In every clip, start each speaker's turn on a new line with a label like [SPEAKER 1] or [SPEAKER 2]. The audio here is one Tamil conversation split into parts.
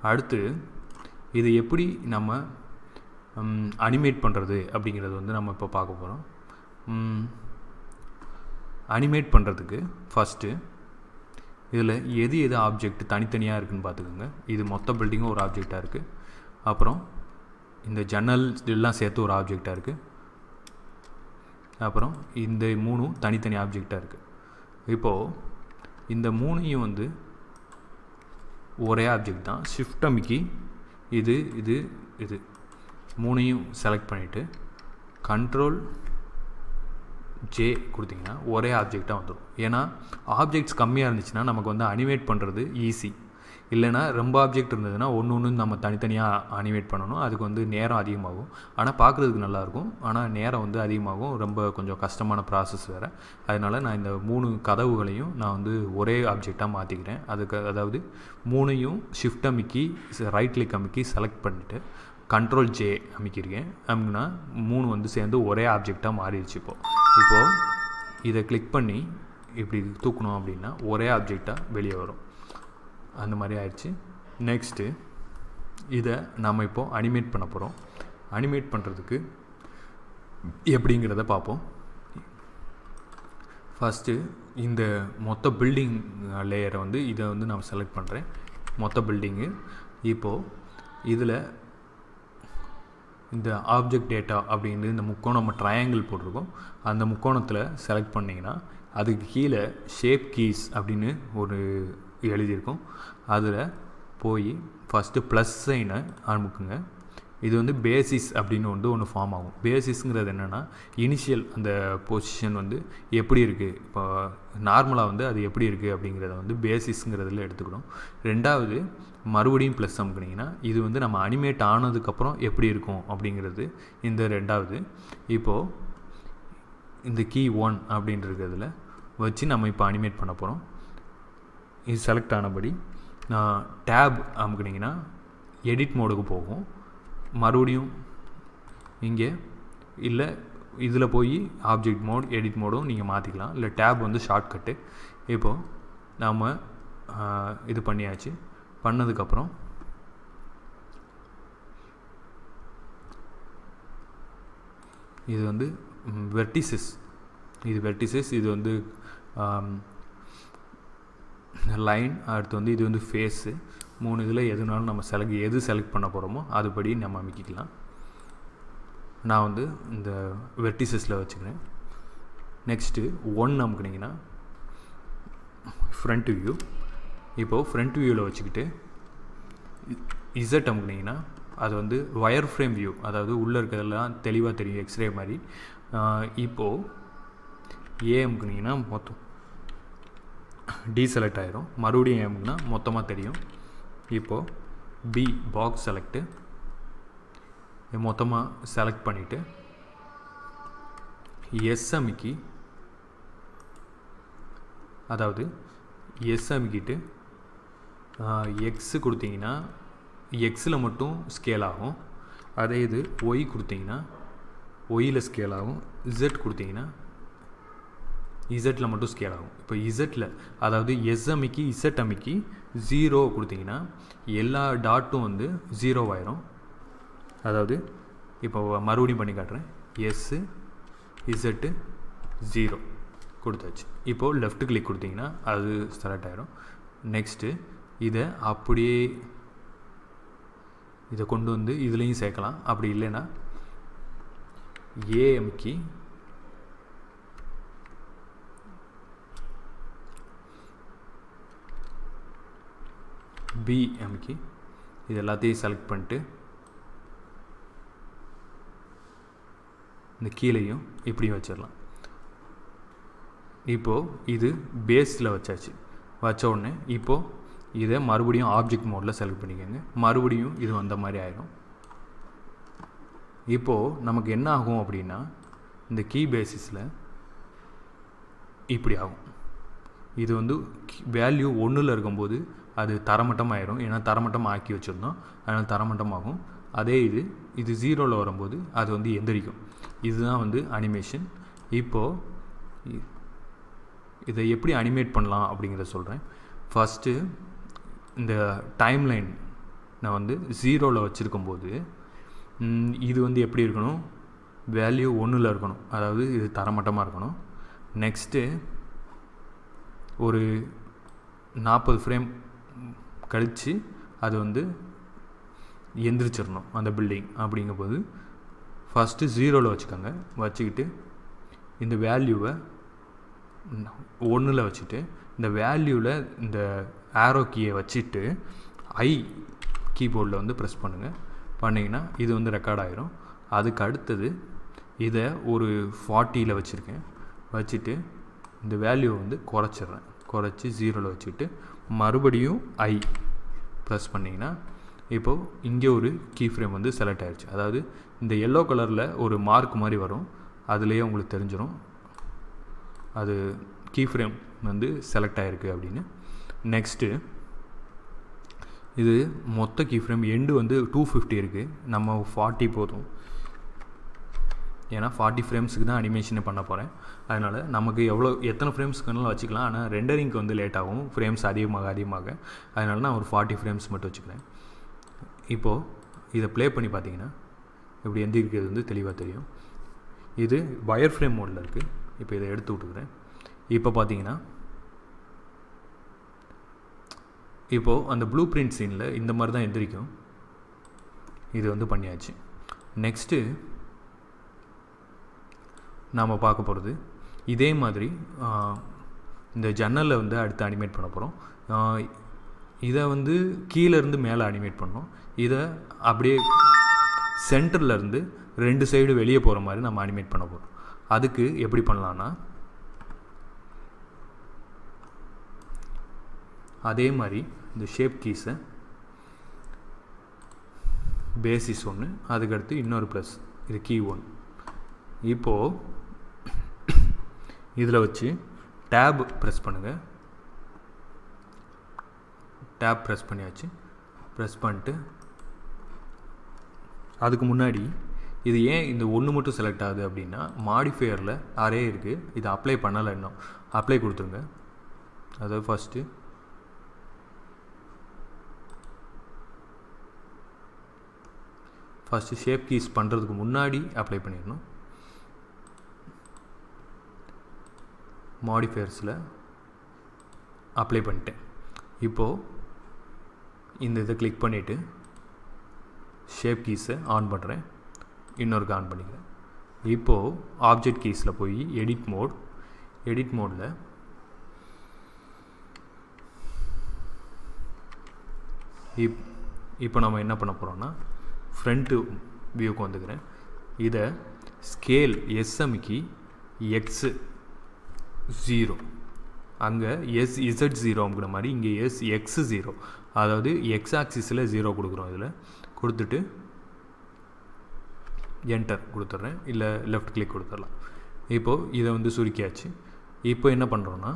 [SPEAKER 1] அடுத்து இது எப்படி நம்ம அனிமேட் பண்ணுறது அப்படிங்கிறது வந்து நம்ம இப்போ பார்க்க போகிறோம் அனிமேட் பண்ணுறதுக்கு ஃபஸ்ட்டு இதில் எது எது ஆப்ஜெக்ட் தனித்தனியாக இருக்குதுன்னு பார்த்துக்கோங்க இது மொத்த பில்டிங்கும் ஒரு ஆப்ஜெக்டாக இருக்குது அப்புறம் இந்த ஜன்னல் எல்லாம் சேர்த்து ஒரு ஆப்ஜெக்டாக இருக்குது அப்புறம் இந்த மூணும் தனித்தனி ஆப்ஜெக்டாக இருக்குது இப்போது இந்த மூணையும் வந்து ஒரே ஆப்ஜெக்ட் தான் ஷிஃப்ட் அமுக்கி இது இது இது மூணையும் செலக்ட் பண்ணிவிட்டு கண்ட்ரோல் ஜே கொடுத்தீங்கன்னா ஒரே ஆப்ஜெக்டாக வந்துடும் ஏன்னா ஆப்ஜெக்ட்ஸ் கம்மியாக இருந்துச்சுன்னா நமக்கு வந்து அனிமேட் பண்ணுறது ஈஸி இல்லைனா ரொம்ப ஆப்ஜெக்ட் இருந்ததுன்னா ஒன்று ஒன்று நம்ம தனித்தனியாக அனிமேட் பண்ணணும் அதுக்கு வந்து நேரம் அதிகமாகும் ஆனால் பார்க்குறதுக்கு நல்லாயிருக்கும் ஆனால் நேரம் வந்து அதிகமாகும் ரொம்ப கொஞ்சம் கஷ்டமான ப்ராசஸ் வேறு அதனால் நான் இந்த மூணு கதவுகளையும் நான் வந்து ஒரே ஆப்ஜெக்டாக மாற்றிக்கிறேன் அதுக்கு அதாவது மூணையும் ஷிஃப்ட் அமுக்கி ரைட் கிளிக் அமுக்கி செலக்ட் பண்ணிவிட்டு கண்ட்ரோல் ஜே அமைக்கிருக்கேன் அப்படின்னா மூணு வந்து சேர்ந்து ஒரே ஆப்ஜெக்டாக மாறிடுச்சு இப்போது இப்போது இதை கிளிக் பண்ணி இப்படி தூக்கணும் அப்படின்னா ஒரே ஆப்ஜெக்டாக வெளியே வரும் அந்த மாதிரி ஆயிடுச்சு நெக்ஸ்ட்டு இதை நம்ம இப்போது அனிமேட் பண்ண போகிறோம் அனிமேட் பண்ணுறதுக்கு எப்படிங்கிறத பார்ப்போம் ஃபஸ்ட்டு இந்த மொத்த பில்டிங் லேயரை வந்து இதை வந்து நான் செலக்ட் பண்ணுறேன் மொத்த பில்டிங்கு இப்போது இதில் இந்த ஆப்ஜெக்ட் டேட்டா அப்படிங்கிறது இந்த முக்கோணம் நம்ம ட்ரையாங்கிள் போட்டிருக்கோம் அந்த முக்கோணத்தில் செலக்ட் பண்ணிங்கன்னா அதுக்கு கீழே ஷேப் கீஸ் அப்படின்னு ஒரு எழுதியிருக்கும் அதில் போய் ஃபஸ்ட்டு ப்ளஸ் சைனை அனுப்புக்குங்க இது வந்து பேசிஸ் அப்படின்னு வந்து ஒன்று ஃபார்ம் ஆகும் பேசிஸ்ங்கிறது என்னென்னா இனிஷியல் அந்த பொசிஷன் வந்து எப்படி இருக்குது இப்போ நார்மலாக வந்து அது எப்படி இருக்குது அப்படிங்கிறத வந்து பேசிஸ்ங்கிறதுல எடுத்துக்கணும் ரெண்டாவது மறுபடியும் ப்ளஸ் அமுக்குனிங்கன்னா இது வந்து நம்ம அனிமேட் ஆனதுக்கப்புறம் எப்படி இருக்கும் அப்படிங்கிறது இந்த ரெண்டாவது இப்போது இந்த கீ ஒன் அப்படின்றதுல வச்சு நம்ம இப்போ அனிமேட் பண்ண போகிறோம் இது செலக்ட் ஆனபடி நான் டேப் அமுக்குனிங்கன்னா எடிட் மோடுக்கு போகும் மறுபடியும் இங்கே இல்லை இதில் போய் ஆப்ஜெக்ட் மோட் எடிட் மோடும் நீங்கள் மாற்றிக்கலாம் இல்லை டேப் வந்து ஷார்ட்கட்டு இப்போது நாம் இது பண்ணியாச்சு பண்ணதுக்கப்புறம் இது வந்து வெர்டிசஸ் இது வெர்டிசஸ் இது வந்து லைன் அடுத்து வந்து இது வந்து ஃபேஸு மூணு இதில் எதுனாலும் நம்ம செலக்ட் எது செலக்ட் பண்ண போகிறோமோ அதுபடி நம்ம அமைக்கிக்கலாம் நான் வந்து இந்த வெர்டிசஸில் வச்சுக்கிறேன் நெக்ஸ்ட்டு ஒன் அமுக்குனிங்கன்னா ஃப்ரண்ட் வியூ இப்போது ஃப்ரண்ட் வியூவில் வச்சுக்கிட்டு இசட் அமுக்குனிங்கன்னா அது வந்து ஒயர் ஃப்ரேம் வியூ அதாவது உள்ளே இருக்கிறதெல்லாம் தெளிவாக தெரியும் எக்ஸ்ரே மாதிரி இப்போது ஏ அமுக்குனிங்கன்னா மொத்தம் டீசெலக்ட் ஆயிரும் மறுபடியும் ஏமுக்குனா மொத்தமாக தெரியும் இப்போது பி பாக்ஸ் செலக்ட்டு மொத்தமாக செலக்ட் பண்ணிவிட்டு எஸ் அமுக்கி அதாவது எஸ் அமுக்கிட்டு எக்ஸு கொடுத்தீங்கன்னா எக்ஸில் மட்டும் ஸ்கேல் ஆகும் அதே இது ஒய் கொடுத்தீங்கன்னா ஒயில் ஸ்கேல் ஆகும் இசட் கொடுத்தீங்கன்னா இசட்டில் மட்டும் ஸ்கேல் ஆகும் இப்போ இசட்டில் அதாவது எஸ் அமிக்கி இசட் அமிக்கி ஜீரோ கொடுத்தீங்கன்னா எல்லா டாட்டும் வந்து ஜீரோ ஆயிரும் அதாவது இப்போ மறுபடியும் பண்ணி காட்டுறேன் எஸ்ஸு இசட்டு ஜீரோ கொடுத்தாச்சு இப்போது லெஃப்ட் கிளிக் கொடுத்தீங்கன்னா அது செலக்ட் ஆகிடும் நெக்ஸ்ட்டு இதை அப்படியே இதை கொண்டு வந்து இதுலேயும் சேர்க்கலாம் அப்படி இல்லைன்னா ஏஎம்கி பி அமுக்கி இது எல்லாத்தையும் செலக்ட் பண்ணிட்டு இந்த கீழேயும் இப்படியும் வச்சிடலாம் இப்போது இது பேஸில் வச்சாச்சு வச்ச உடனே இப்போது இதை மறுபடியும் ஆப்ஜெக்ட் மோடில் செலக்ட் பண்ணிக்கோங்க மறுபடியும் இது வந்த மாதிரி ஆயிடும் இப்போது நமக்கு என்ன ஆகும் அப்படின்னா இந்த கீ பேசிஸில் இப்படி ஆகும் இது வந்து வேல்யூ ஒன்றில் இருக்கும்போது அது தரமட்டம் ஆயிரும் ஏன்னா தரமட்டம் ஆக்கி வச்சுருந்தோம் அதனால் தரமட்டமாகும் அதே இது இது ஜீரோவில் வரும்போது அது வந்து எந்திரிக்கும் இதுதான் வந்து அனிமேஷன் இப்போது இதை எப்படி அனிமேட் பண்ணலாம் அப்படிங்கிறத சொல்கிறேன் ஃபஸ்ட்டு இந்த டைம் லைன் நான் வந்து ஜீரோவில் வச்சுருக்கும் போது ம், இது வந்து எப்படி இருக்கணும் வேல்யூ ஒன்றில் இருக்கணும் அதாவது இது தரமட்டமாக இருக்கணும் நெக்ஸ்ட்டு ஒரு நாற்பது ஃப்ரேம் கழித்து அது வந்து எந்திரிச்சிடணும் அந்த பில்டிங் அப்படிங்கும்போது ஃபஸ்ட்டு ஜீரோவில் வச்சுக்கோங்க வச்சுக்கிட்டு இந்த வேல்யூவை ஒன்றில் வச்சுட்டு இந்த வேல்யூவில் இந்த ஆரோ கீயை வச்சுட்டு ஐ கீபோர்டில் வந்து ப்ரெஸ் பண்ணுங்கள் பண்ணிங்கன்னா இது வந்து ரெக்கார்ட் ஆயிரும் அதுக்கு அடுத்தது இதை ஒரு ஃபார்ட்டியில் வச்சுருக்கேன் வச்சுட்டு இந்த வேல்யூவை வந்து குறைச்சிட்றேன் குறைச்சி ஜீரோவில் வச்சுக்கிட்டு மறுபடியும் ஐ ப்ரெஸ் பண்ணிங்கன்னா இப்போது இங்கே ஒரு கீ ஃப்ரேம் வந்து செலக்ட் ஆயிடுச்சு அதாவது இந்த எல்லோ கலரில் ஒரு மார்க் மாதிரி வரும் அதுலேயே உங்களுக்கு தெரிஞ்சிடும் அது கீ ஃப்ரேம் வந்து செலக்ட் ஆகிருக்கு அப்படின்னு நெக்ஸ்ட்டு இது மொத்த கீ ஃப்ரேம் எண்டு வந்து டூ ஃபிஃப்டி இருக்குது நம்ம ஃபார்ட்டி போதும் ஏன்னா ஃபார்ட்டி ஃப்ரேம்ஸுக்கு தான் அனிமேஷனே பண்ண போகிறேன் அதனால் நமக்கு எவ்வளோ எத்தனை ஃப்ரேம்ஸ்க்குனாலும் வச்சுக்கலாம் ஆனால் ரெண்டரிங்க்கு வந்து லேட் ஆகும் ஃப்ரேம்ஸ் அதிகமாக அதிகமாக அதனால நான் ஒரு ஃபார்ட்டி ஃப்ரேம்ஸ் மட்டும் வச்சுக்கிறேன் இப்போது இதை ப்ளே பண்ணி பார்த்தீங்கன்னா இப்படி எந்திரிக்கிறது வந்து தெளிவாக தெரியும் இது வயர் ஃப்ரேம் மோடில் இருக்குது இப்போ இதை எடுத்து விட்டுக்கிறேன் இப்போ பார்த்தீங்கன்னா இப்போது அந்த ப்ளூ பிரிண்ட் சீனில் இந்த மாதிரி தான் எந்திரிக்கும் இது வந்து பண்ணியாச்சு நெக்ஸ்ட்டு நாம் பார்க்க போகிறது இதே மாதிரி ஆ, இந்த ஜன்னலில் வந்து அடுத்து அனிமேட் பண்ண போகிறோம் இதை வந்து கீழே இருந்து மேலே அனிமேட் பண்ணோம் இதை அப்படியே சென்டர்ல இருந்து ரெண்டு சைடு வெளியே போகிற மாதிரி நம்ம அனிமேட் பண்ண போகிறோம் அதுக்கு எப்படி பண்ணலான்னா அதே மாதிரி இந்த ஷேப் கீஸை பேசிஸ் ஒன்று அதுக்கடுத்து இன்னொரு ப்ளஸ் இது கீ ஒன் இப்போது இதில் வச்சு டேப் ப்ரெஸ் பண்ணுங்கள் டேப் ப்ரெஸ் பண்ணியாச்சு ப்ரெஸ் பண்ணிட்டு அதுக்கு முன்னாடி இது ஏன் இந்த ஒன்று மட்டும் செலக்ட் ஆகுது அப்படின்னா மாடிஃபையரில் அரே இருக்குது இது அப்ளை பண்ணலை இன்னும் அப்ளை கொடுத்துருங்க அதாவது ஃபஸ்ட்டு ஃபஸ்ட்டு ஷேப் கீஸ் பண்ணுறதுக்கு முன்னாடி அப்ளை பண்ணிடணும் மாடிஃபையர்ஸில் அப்ளை பண்ணிட்டேன் இப்போது இந்த இதை கிளிக் பண்ணிவிட்டு ஷேப் கீஸை ஆன் பண்ணுறேன் இன்னொருக்கு ஆன் பண்ணிக்கிறேன் இப்போது ஆப்ஜெக்ட் கீஸில் போய் எடிட் மோட் எடிட் மோடில் இப் இப்போ நம்ம என்ன பண்ண போகிறோம்னா ஃப்ரண்ட்டு வியூக்கு வந்துக்கிறேன் இதை ஸ்கேல் எஸ்எம்க்கு எக்ஸு ஜீரோ அங்கே எஸ் இசட் ஜீரோங்கிற மாதிரி இங்கே எஸ் எக்ஸ் ஜீரோ அதாவது எக்ஸ் ஆக்சிஸில் ஜீரோ கொடுக்குறோம் இதில் கொடுத்துட்டு என்டர் கொடுத்துட்றேன் இல்லை லெஃப்ட் கிளிக் கொடுத்துடலாம் இப்போது இதை வந்து சுருக்கியாச்சு இப்போ என்ன பண்ணுறோன்னா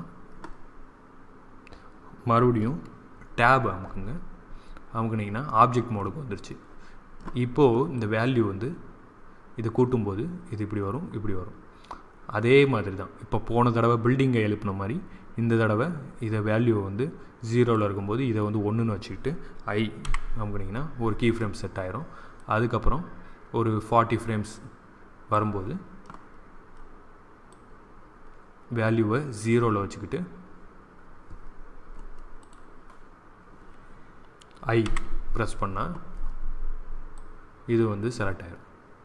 [SPEAKER 1] மறுபடியும் டேப் அமுக்குங்க அமுக்குனிங்கன்னா ஆப்ஜெக்ட் மோடுக்கு வந்துருச்சு இப்போது இந்த வேல்யூ வந்து இதை கூட்டும்போது இது இப்படி வரும் இப்படி வரும் அதே மாதிரி தான் இப்போ போன தடவை பில்டிங்கை எழுப்பின மாதிரி இந்த தடவை இதை வேல்யூவை வந்து ஜீரோவில் இருக்கும்போது இதை வந்து ஒன்றுன்னு வச்சுக்கிட்டு ஐ அமுக்குனிங்கன்னா ஒரு கீ ஃப்ரேம் செட் ஆயிரும் அதுக்கப்புறம் ஒரு ஃபார்ட்டி ஃப்ரேம்ஸ் வரும்போது வேல்யூவை ஜீரோவில் வச்சுக்கிட்டு ஐ ப்ரெஸ் பண்ணால் இது வந்து செலக்ட் ஆயிரும்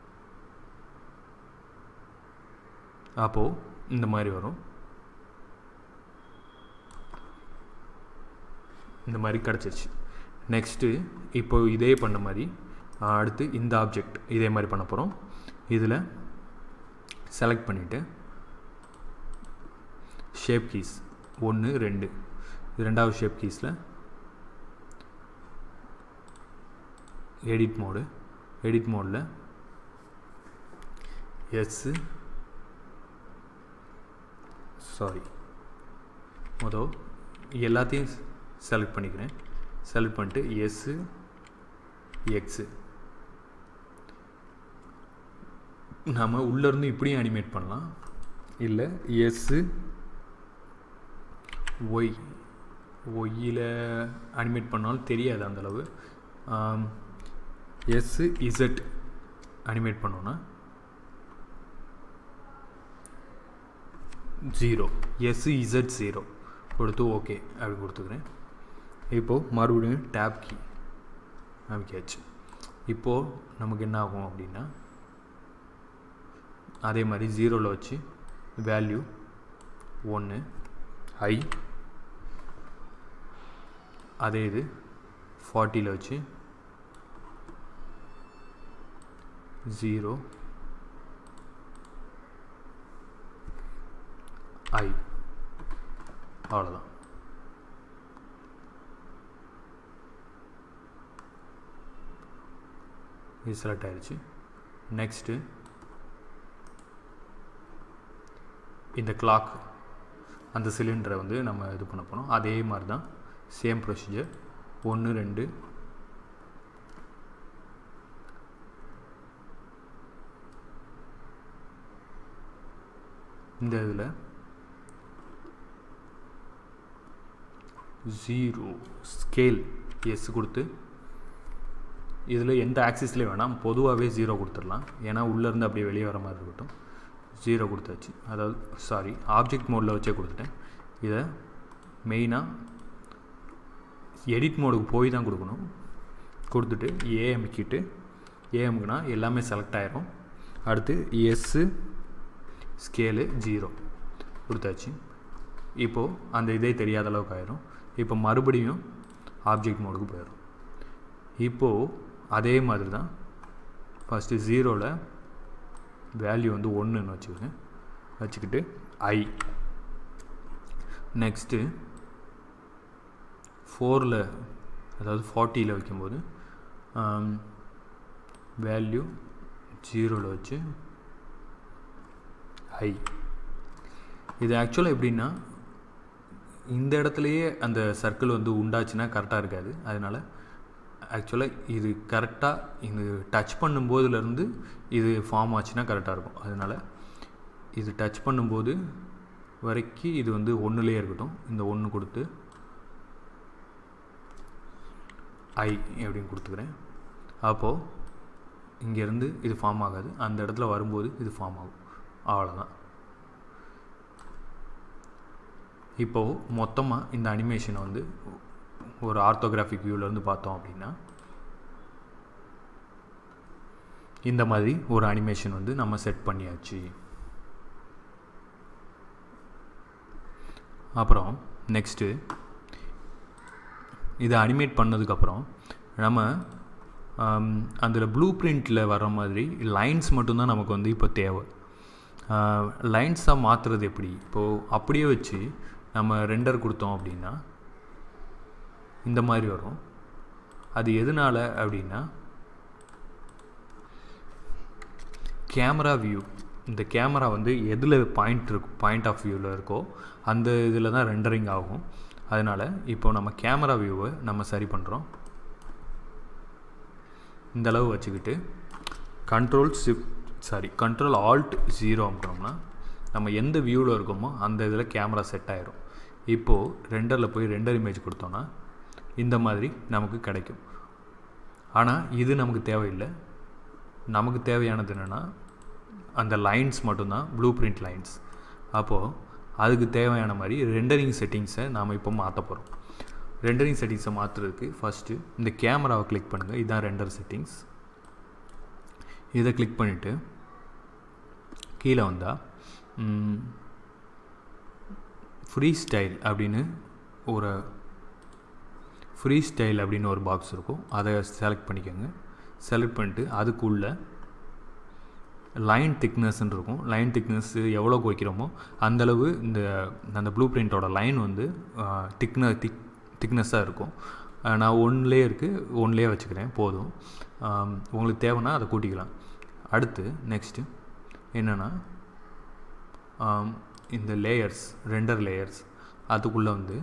[SPEAKER 1] அப்போது இந்த மாதிரி வரும் இந்த மாதிரி கிடச்சிருச்சு நெக்ஸ்ட்டு இப்போ இதே பண்ண மாதிரி ஆ, அடுத்து இந்த ஆப்ஜெக்ட் இதே மாதிரி பண்ண போகிறோம் இதில் செலக்ட் பண்ணிவிட்டு ஷேப் கீஸ் ஒன்று ரெண்டு இது ரெண்டாவது ஷேப் கீஸில் எடிட் மோடு எடிட் மோடில் எஸ்ஸு சாரி மொதல் எல்லாத்தையும் செலக்ட் பண்ணிக்கிறேன் செலக்ட் பண்ணிட்டு எஸ்ஸு எக்ஸு நாம் உள்ளேருந்து இப்படியும் அனிமேட் பண்ணலாம் இல்லை எஸ்ஸு ஒய் ஒய்யில் அனிமேட் பண்ணாலும் தெரியாது அந்தளவு எஸ் இசட் அனிமேட் பண்ணோன்னா ஜீரோ எஸ் இசட் ஜீரோ கொடுத்து ஓகே அப்படி கொடுத்துக்கிறேன் இப்போது மறுபடியும் டேப் கீ அமைக்காச்சு இப்போது நமக்கு என்ன ஆகும் அப்படின்னா அதே மாதிரி ஜீரோவில் வச்சு வேல்யூ ஒன்று ஐ அதே இது ஃபார்ட்டியில் வச்சு ஜீரோ ஐ அவ்வளோதான் இது செலக்ட் ஆயிடுச்சு நெக்ஸ்ட்டு இந்த கிளாக் அந்த சிலிண்டரை வந்து நம்ம இது பண்ண போனோம் அதே மாதிரி தான் சேம் ப்ரொசீஜர் ஒன்று ரெண்டு இந்த இதில் ஜீரோ ஸ்கேல் எஸ் கொடுத்து இதில் எந்த ஆக்சிஸ்லேயும் வேணாம் பொதுவாகவே ஜீரோ கொடுத்துடலாம் ஏன்னா உள்ளேருந்து அப்படியே வெளியே வர மாதிரி இருக்கட்டும் ஜீரோ கொடுத்தாச்சு அதாவது சாரி ஆப்ஜெக்ட் மோடில் வச்சே கொடுத்துட்டேன் இதை மெயினாக எடிட் மோடுக்கு போய் தான் கொடுக்கணும் கொடுத்துட்டு ஏஎம்கிட்டு ஏஎம்க்குனா எல்லாமே செலக்ட் ஆயிரும் அடுத்து எஸ்ஸு ஸ்கேலு ஜீரோ கொடுத்தாச்சு இப்போது அந்த இதே தெரியாத அளவுக்கு ஆயிரும் இப்போ மறுபடியும் ஆப்ஜெக்ட் மோடுக்கு போயிடும் இப்போது அதே மாதிரி தான் ஃபஸ்ட்டு ஜீரோவில் வேல்யூ வந்து ஒன்றுன்னு வச்சுக்கோங்க வச்சுக்கிட்டு ஐ நெக்ஸ்ட்டு ஃபோரில் அதாவது ஃபார்ட்டியில் வைக்கும்போது வேல்யூ ஜீரோவில் வச்சு ஐ இது ஆக்சுவலாக எப்படின்னா இந்த இடத்துலையே அந்த சர்க்கிள் வந்து உண்டாச்சுன்னா கரெக்டாக இருக்காது அதனால் ஆக்சுவலாக இது கரெக்டாக இது டச் பண்ணும்போதுலேருந்து இது ஃபார்ம் ஆச்சுன்னா கரெக்டாக இருக்கும் அதனால் இது டச் பண்ணும்போது வரைக்கும் இது வந்து ஒன்றுலேயே இருக்கட்டும் இந்த ஒன்று கொடுத்து ஐ அப்படின்னு கொடுத்துக்கிறேன் அப்போது இங்கேருந்து இது ஃபார்ம் ஆகாது அந்த இடத்துல வரும்போது இது ஃபார்ம் ஆகும் அவ்வளோதான் இப்போது மொத்தமாக இந்த அனிமேஷனை வந்து ஒரு ஆர்த்தோகிராஃபிக் வியூவிலேருந்து பார்த்தோம் அப்படின்னா இந்த மாதிரி ஒரு அனிமேஷன் வந்து நம்ம செட் பண்ணியாச்சு அப்புறம் நெக்ஸ்ட்டு இதை அனிமேட் பண்ணதுக்கப்புறம் நம்ம அதில் ப்ளூ பிரிண்டில் வர மாதிரி லைன்ஸ் மட்டும்தான் நமக்கு வந்து இப்போ தேவை லைன்ஸாக மாற்றுறது எப்படி இப்போது அப்படியே வச்சு நம்ம ரெண்டர் கொடுத்தோம் அப்படின்னா இந்த மாதிரி வரும் அது எதனால் அப்படின்னா கேமரா வியூ இந்த கேமரா வந்து எதில் பாயிண்ட் இருக்கு பாயிண்ட் ஆஃப் வியூவில் இருக்கோ அந்த இதில் தான் ரெண்டரிங் ஆகும் அதனால் இப்போ நம்ம கேமரா வியூவை நம்ம சரி பண்ணுறோம் இந்த அளவு வச்சுக்கிட்டு control shift sorry control alt zero அமுட்டோம்னா நம்ம எந்த வியூவில் இருக்கோமோ அந்த இதில் கேமரா செட் ஆயிரும் இப்போது ரெண்டரில் போய் ரெண்டர் இமேஜ் கொடுத்தோன்னா இந்த மாதிரி நமக்கு கிடைக்கும் ஆனால் இது நமக்கு தேவையில்லை நமக்கு தேவையானது என்னென்னா அந்த லைன்ஸ் மட்டும்தான் ப்ளூ பிரிண்ட் லைன்ஸ் அப்போது அதுக்கு தேவையான மாதிரி ரெண்டரிங் செட்டிங்ஸை நாம் இப்போ மாற்ற போகிறோம் ரெண்டரிங் செட்டிங்ஸை மாற்றுறதுக்கு ஃபஸ்ட்டு இந்த கேமராவை கிளிக் பண்ணுங்கள் இதுதான் ரெண்டர் செட்டிங்ஸ் இதை கிளிக் பண்ணிவிட்டு கீழே வந்தால் ஃப்ரீ ஸ்டைல் அப்படின்னு ஒரு ஃப்ரீ ஸ்டைல் அப்படின்னு ஒரு பாக்ஸ் இருக்கும் அதை செலக்ட் பண்ணிக்கோங்க செலக்ட் பண்ணிட்டு அதுக்குள்ளே லைன் திக்னஸ்ன்னு இருக்கும் லைன் திக்னஸ் எவ்வளோக்கு வைக்கிறோமோ அந்தளவு இந்த அந்த ப்ளூ பிரிண்ட்டோட லைன் வந்து திக்ன திக் திக்னஸ்ஸாக இருக்கும் நான் ஒன்லேயே இருக்குது ஒன்லேயே வச்சுக்கிறேன் போதும் உங்களுக்கு தேவைன்னா அதை கூட்டிக்கலாம் அடுத்து நெக்ஸ்ட்டு என்னென்னா இந்த லேயர்ஸ் ரெண்டர் லேயர்ஸ் அதுக்குள்ளே வந்து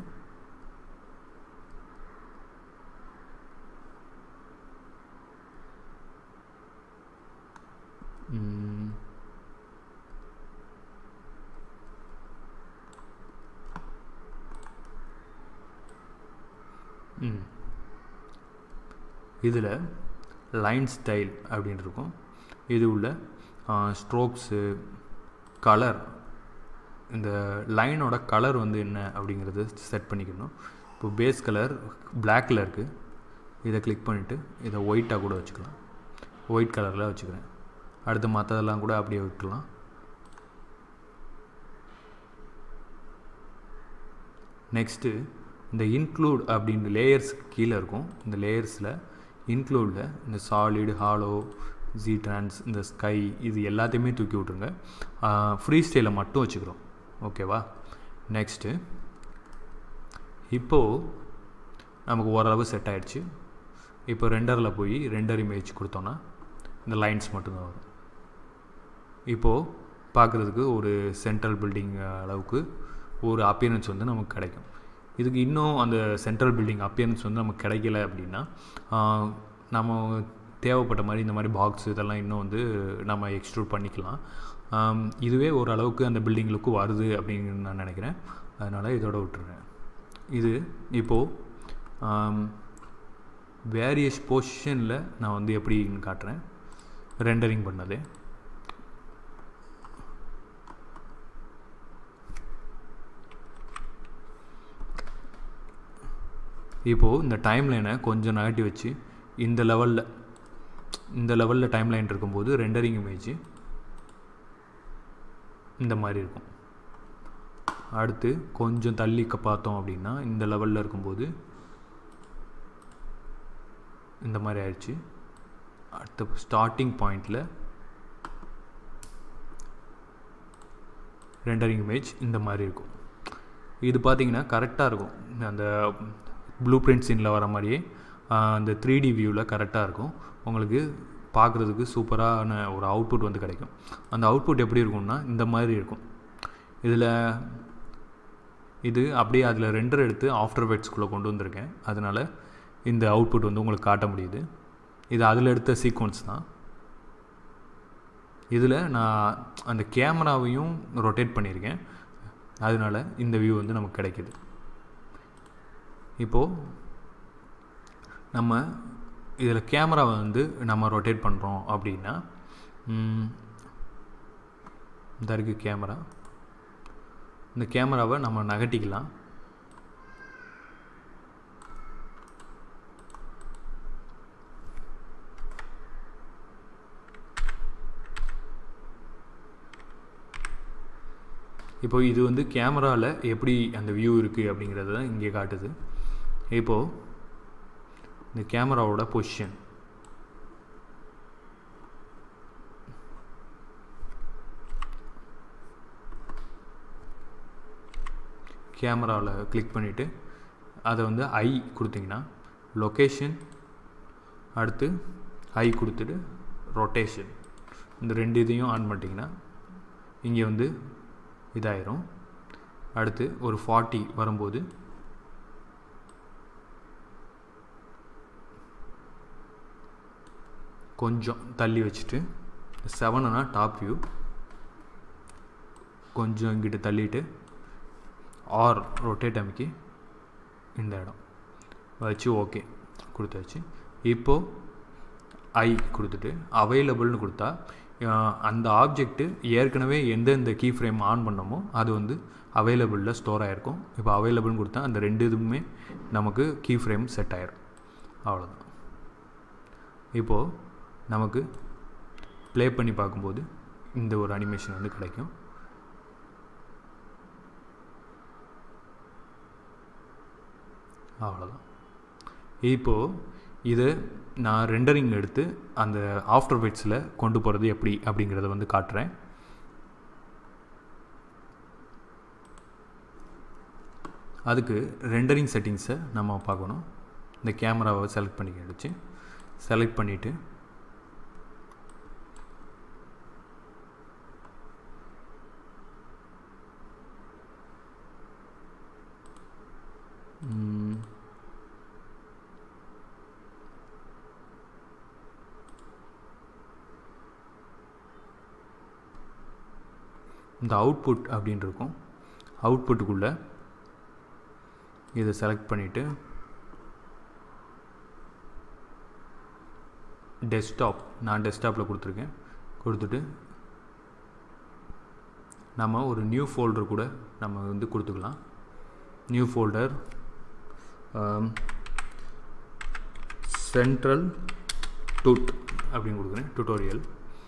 [SPEAKER 1] இதில் லைன் ஸ்டைல் அப்படின்னு இருக்கும் இது உள்ள ஸ்ட்ரோக்ஸு கலர் இந்த லைனோட கலர் வந்து என்ன அப்படிங்கிறது செட் பண்ணிக்கணும் இப்போ பேஸ் கலர் பிளாக்கில் இருக்குது இதை கிளிக் பண்ணிவிட்டு இதை ஒயிட்டாக கூட வச்சுக்கலாம் ஒயிட் கலரில் வச்சுக்கிறேன் அடுத்து மற்றதெல்லாம் கூட அப்படியே விட்டுலாம் நெக்ஸ்ட்டு இந்த இன்க்ளூட் அப்படின்ற லேயர்ஸ் கீழே இருக்கும் இந்த லேயர்ஸில் இன்க்ளூடில் இந்த சாலிடு ஹாலோ ஜி ட்ரான்ஸ் இந்த ஸ்கை இது எல்லாத்தையுமே தூக்கி விட்ருங்க ஃப்ரீ ஸ்டைலை மட்டும் வச்சுக்கிறோம் ஓகேவா நெக்ஸ்ட்டு இப்போது நமக்கு ஓரளவு செட் ஆகிடுச்சு இப்போ ரெண்டரில் போய் ரெண்டர் இமேஜ் கொடுத்தோன்னா இந்த லைன்ஸ் மட்டும்தான் வரும் இப்போது பார்க்குறதுக்கு ஒரு சென்ட்ரல் பில்டிங் அளவுக்கு ஒரு அப்பியரன்ஸ் வந்து நமக்கு கிடைக்கும் இதுக்கு இன்னும் அந்த சென்ட்ரல் பில்டிங் அப்பியரன்ஸ் வந்து நமக்கு கிடைக்கல அப்படின்னா நம்ம தேவைப்பட்ட மாதிரி இந்த மாதிரி பாக்ஸ் இதெல்லாம் இன்னும் வந்து நம்ம எக்ஸ்ட்ரூட் பண்ணிக்கலாம் இதுவே ஓரளவுக்கு அந்த பில்டிங் லுக்கு வருது அப்படின்னு நான் நினைக்கிறேன் அதனால் இதோட விட்டுருங்க இது இப்போது வேரியஸ் பொசிஷனில் நான் வந்து எப்படின்னு காட்டுறேன் ரெண்டரிங் பண்ணது இப்போது இந்த டைம் லைனை கொஞ்சம் நகட்டி வச்சு இந்த லெவலில் இந்த லெவலில் டைம் லைன் இருக்கும்போது ரெண்டரிங் இமேஜ் இந்த மாதிரி இருக்கும் அடுத்து கொஞ்சம் தள்ளி பார்த்தோம் அப்படின்னா இந்த லெவலில் இருக்கும்போது இந்த மாதிரி ஆயிடுச்சு அடுத்த ஸ்டார்டிங் பாயிண்டில் ரெண்டரிங் இமேஜ் இந்த மாதிரி இருக்கும் இது பார்த்திங்கன்னா கரெக்டாக இருக்கும் அந்த ப்ளூ பிரிண்ட் சீனில் வர மாதிரியே அந்த த்ரீ டி வியூவில் கரெக்டாக இருக்கும் உங்களுக்கு பார்க்குறதுக்கு சூப்பரான ஒரு அவுட்புட் வந்து கிடைக்கும் அந்த அவுட்புட் எப்படி இருக்கும்னா இந்த மாதிரி இருக்கும் இதில் இது அப்படியே அதில் ரெண்டர் எடுத்து ஆஃப்டர் வெட்ஸ்குள்ளே கொண்டு வந்திருக்கேன் அதனால் இந்த அவுட்புட் வந்து உங்களுக்கு காட்ட முடியுது இது அதில் எடுத்த சீக்வன்ஸ் தான் இதில் நான் அந்த கேமராவையும் ரொட்டேட் பண்ணியிருக்கேன் அதனால் இந்த வியூ வந்து நமக்கு கிடைக்கிது இப்போது நம்ம இதில் கேமராவை வந்து நம்ம ரொட்டேட் பண்ணுறோம் அப்படின்னா இந்த இருக்குது கேமரா இந்த கேமராவை நம்ம நகட்டிக்கலாம் இப்போ இது வந்து கேமராவில் எப்படி அந்த வியூ இருக்குது அப்படிங்கிறது தான் இங்கே காட்டுது இப்போது இந்த கேமராவோட பொசிஷன் கேமராவில் கிளிக் பண்ணிவிட்டு அதை வந்து ஐ கொடுத்தீங்கன்னா லொக்கேஷன் அடுத்து ஐ கொடுத்துட்டு ரொட்டேஷன் இந்த ரெண்டு இதையும் ஆன் பண்ணிட்டீங்கன்னா இங்கே வந்து இதாயிரும் அடுத்து ஒரு ஃபார்ட்டி வரும்போது கொஞ்சம் தள்ளி வச்சுட்டு செவனுனா டாப் வியூ கொஞ்சம் இங்கிட்ட தள்ளிட்டு ஆர் ரொட்டேட் அமைக்கி இந்த இடம் வச்சு ஓகே கொடுத்தாச்சு இப்போது ஐ கொடுத்துட்டு அவைலபிள்னு கொடுத்தா அந்த ஆப்ஜெக்ட்டு ஏற்கனவே எந்தெந்த கீ ஃப்ரேம் ஆன் பண்ணமோ அது வந்து அவைலபிளில் ஸ்டோர் ஆகிருக்கும் இப்போ அவைலபிள்னு கொடுத்தா அந்த ரெண்டு இதுவுமே நமக்கு கீ ஃப்ரேம் செட் ஆயிரும் அவ்வளோதான் இப்போது நமக்கு ப்ளே பண்ணி பார்க்கும்போது இந்த ஒரு அனிமேஷன் வந்து கிடைக்கும் அவ்வளோதான் இப்போது இது நான் ரெண்டரிங் எடுத்து அந்த ஆஃப்டர் பைட்ஸில் கொண்டு போகிறது எப்படி அப்படிங்கிறத வந்து காட்டுறேன் அதுக்கு ரெண்டரிங் செட்டிங்ஸை நம்ம பார்க்கணும் இந்த கேமராவை செலக்ட் பண்ணி எடுத்து செலக்ட் பண்ணிவிட்டு இந்த அவுட்புட் அப்படின்னு இருக்கும் அவுட்புட்டுக்குள்ளே இதை செலக்ட் பண்ணிவிட்டு டெஸ்க்டாப் நான் டெஸ்க்டாப்பில் கொடுத்துருக்கேன் கொடுத்துட்டு நம்ம ஒரு நியூ ஃபோல்டர் கூட நம்ம வந்து கொடுத்துக்கலாம் நியூ ஃபோல்டர் சென்ட்ரல் டூட் அப்படின்னு கொடுக்குறேன் டுட்டோரியல்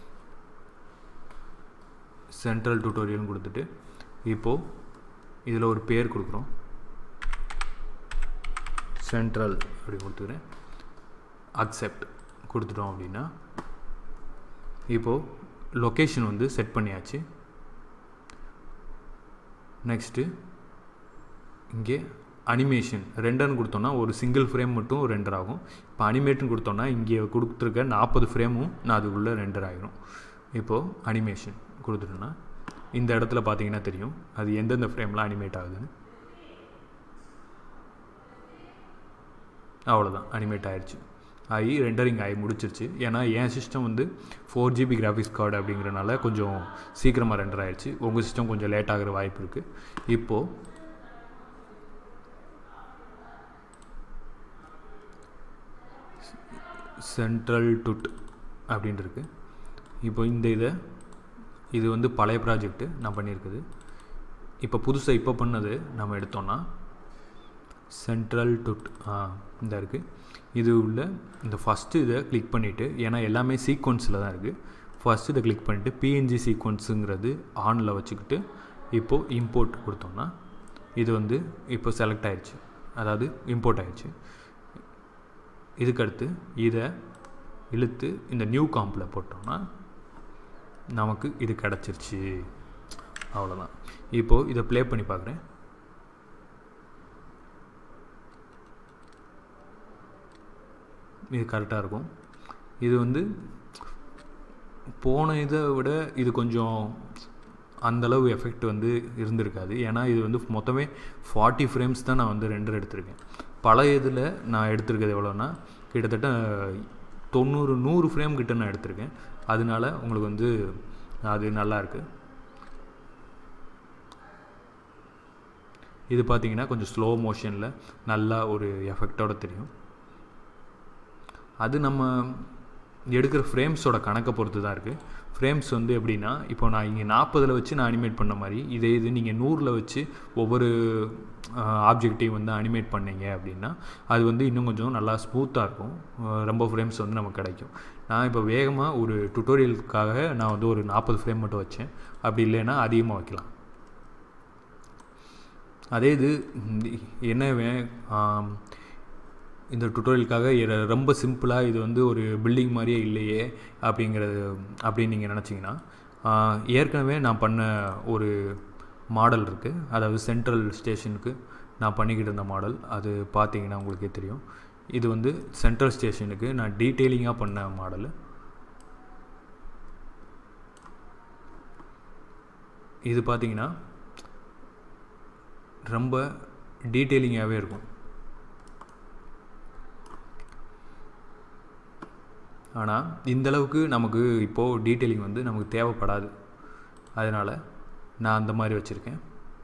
[SPEAKER 1] சென்ட்ரல் டுட்டோரியல்னு கொடுத்துட்டு இப்போது இதில் ஒரு பேர் கொடுக்குறோம் சென்ட்ரல் அப்படி கொடுத்துக்கிறேன் அக்செப்ட் கொடுத்துட்டோம் அப்படின்னா இப்போது லொக்கேஷன் வந்து செட் பண்ணியாச்சு நெக்ஸ்ட்டு இங்கே அனிமேஷன் ரெண்டர்னு கொடுத்தோன்னா ஒரு சிங்கிள் ஃப்ரேம் மட்டும் ரெண்டர் ஆகும் இப்போ அனிமேட்னு கொடுத்தோன்னா இங்கே கொடுத்துருக்க நாற்பது ஃப்ரேமும் நான் அதுக்குள்ளே ரெண்டர் ஆகிரும் இப்போது அனிமேஷன் கொடுத்துட்டோன்னா இந்த இடத்துல பார்த்தீங்கன்னா தெரியும் அது எந்தெந்த ஃப்ரேமில் அனிமேட் ஆகுதுன்னு அவ்வளோதான் அனிமேட் ஆயிடுச்சு ஆகி ரெண்டரிங் ஆகி முடிச்சிருச்சு ஏன்னா என் சிஸ்டம் வந்து ஃபோர் ஜிபி கிராஃபிக்ஸ் கார்டு அப்படிங்கிறனால கொஞ்சம் சீக்கிரமாக ரெண்டர் ஆயிடுச்சு உங்கள் சிஸ்டம் கொஞ்சம் லேட் ஆகிற வாய்ப்பு இருக்குது இப்போது சென்ட்ரல் டுட் அப்படின்ட்டு இருக்கு இப்போ இந்த இதை இது வந்து பழைய ப்ராஜெக்ட்டு நான் பண்ணியிருக்குது இப்போ புதுசாக இப்போ பண்ணது நம்ம எடுத்தோன்னா சென்ட்ரல் டுட் இந்த இருக்குது இது உள்ள இந்த ஃபஸ்ட்டு இதை கிளிக் பண்ணிவிட்டு ஏன்னா எல்லாமே சீக்வன்ஸில் தான் இருக்குது ஃபஸ்ட்டு இதை கிளிக் பண்ணிவிட்டு பிஎன்ஜி சீக்வன்ஸுங்கிறது ஆனில் வச்சுக்கிட்டு இப்போது இம்போர்ட் கொடுத்தோம்னா இது வந்து இப்போ செலக்ட் ஆயிடுச்சு அதாவது இம்போர்ட் ஆயிடுச்சு இதுக்கடுத்து இதை இழுத்து இந்த நியூ காம்பில் போட்டோம்னா நமக்கு இது கிடச்சிருச்சு அவ்வளோதான் இப்போது இதை ப்ளே பண்ணி பார்க்குறேன் இது கரெக்டாக இருக்கும் இது வந்து போன இதை விட இது கொஞ்சம் அந்தளவு எஃபெக்ட் வந்து இருந்திருக்காது ஏன்னா இது வந்து மொத்தமே ஃபார்ட்டி ஃப்ரேம்ஸ் தான் நான் வந்து ரெண்டர் எடுத்திருக்கேன் பழைய இதில் நான் எடுத்திருக்கிறது எவ்வளோன்னா கிட்டத்தட்ட தொண்ணூறு நூறு ஃப்ரேம் கிட்ட நான் எடுத்திருக்கேன் அதனால உங்களுக்கு வந்து அது நல்லா இருக்குது இது பார்த்தீங்கன்னா கொஞ்சம் ஸ்லோ மோஷனில் நல்லா ஒரு எஃபெக்டோட தெரியும் அது நம்ம எடுக்கிற ஃப்ரேம்ஸோட கணக்கை பொறுத்து தான் இருக்குது ஃப்ரேம்ஸ் வந்து எப்படின்னா இப்போ நான் இங்கே நாற்பதில் வச்சு நான் அனிமேட் பண்ண மாதிரி இதே இது நீங்கள் நூறில் வச்சு ஒவ்வொரு ஆப்ஜெக்டையும் வந்து அனிமேட் பண்ணீங்க அப்படின்னா அது வந்து இன்னும் கொஞ்சம் நல்லா ஸ்மூத்தாக இருக்கும் ரொம்ப ஃப்ரேம்ஸ் வந்து நமக்கு கிடைக்கும் நான் இப்போ வேகமாக ஒரு டுட்டோரியலுக்காக நான் வந்து ஒரு நாற்பது ஃப்ரேம் மட்டும் வச்சேன் அப்படி இல்லைன்னா அதிகமாக வைக்கலாம் அதே இது என்ன வே இந்த டுட்டோரியலுக்காக ரொம்ப சிம்பிளாக இது வந்து ஒரு பில்டிங் மாதிரியே இல்லையே அப்படிங்கிறது அப்படின்னு நீங்கள் நினச்சிங்கன்னா ஏற்கனவே நான் பண்ண ஒரு மாடல் இருக்குது அதாவது சென்ட்ரல் ஸ்டேஷனுக்கு நான் பண்ணிக்கிட்டு இருந்த மாடல் அது பார்த்தீங்கன்னா உங்களுக்கே தெரியும் இது வந்து சென்ட்ரல் ஸ்டேஷனுக்கு நான் டீட்டெயிலிங்காக பண்ண மாடல் இது பார்த்தீங்கன்னா ரொம்ப டீட்டெயிலிங்காகவே இருக்கும் ஆனால் இந்தளவுக்கு நமக்கு இப்போது டீட்டெயிலிங் வந்து நமக்கு தேவைப்படாது அதனால் நான் அந்த மாதிரி வச்சுருக்கேன்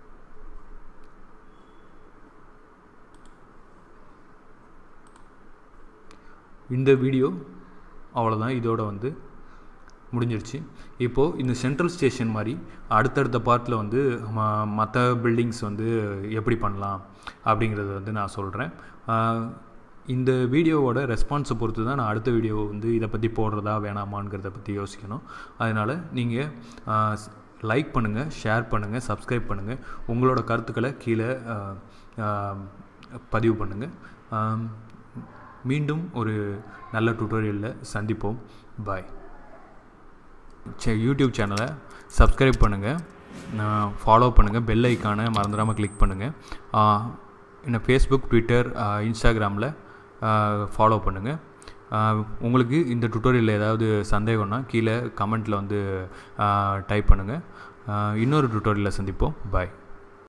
[SPEAKER 1] இந்த வீடியோ அவ்வளோதான் இதோட வந்து முடிஞ்சிருச்சு இப்போது இந்த சென்ட்ரல் ஸ்டேஷன் மாதிரி அடுத்தடுத்த பார்ட்டில் வந்து மற்ற பில்டிங்ஸ் வந்து எப்படி பண்ணலாம் அப்படிங்கிறத வந்து நான் சொல்கிறேன் இந்த வீடியோவோட ரெஸ்பான்ஸை பொறுத்து தான் நான் அடுத்த வீடியோ வந்து இதை பற்றி போடுறதா வேணாமாங்கிறத பற்றி யோசிக்கணும் அதனால் நீங்கள் லைக் பண்ணுங்கள் ஷேர் பண்ணுங்கள் சப்ஸ்கிரைப் பண்ணுங்கள் உங்களோட கருத்துக்களை கீழே பதிவு பண்ணுங்கள் மீண்டும் ஒரு நல்ல டுட்டோரியலில் சந்திப்போம் பாய் யூடியூப் சேனலை சப்ஸ்கிரைப் பண்ணுங்கள் ஃபாலோ பண்ணுங்கள் பெல் ஐக்கானை மறந்துடாமல் கிளிக் பண்ணுங்கள் என்ன ஃபேஸ்புக் ட்விட்டர் இன்ஸ்டாகிராமில் ஃபாலோ பண்ணுங்கள் உங்களுக்கு இந்த டுட்டோரியலில் ஏதாவது சந்தேகம்னா கீழே கமெண்ட்டில் வந்து டைப் பண்ணுங்கள் இன்னொரு டுட்டோரியலில் சந்திப்போம் பாய்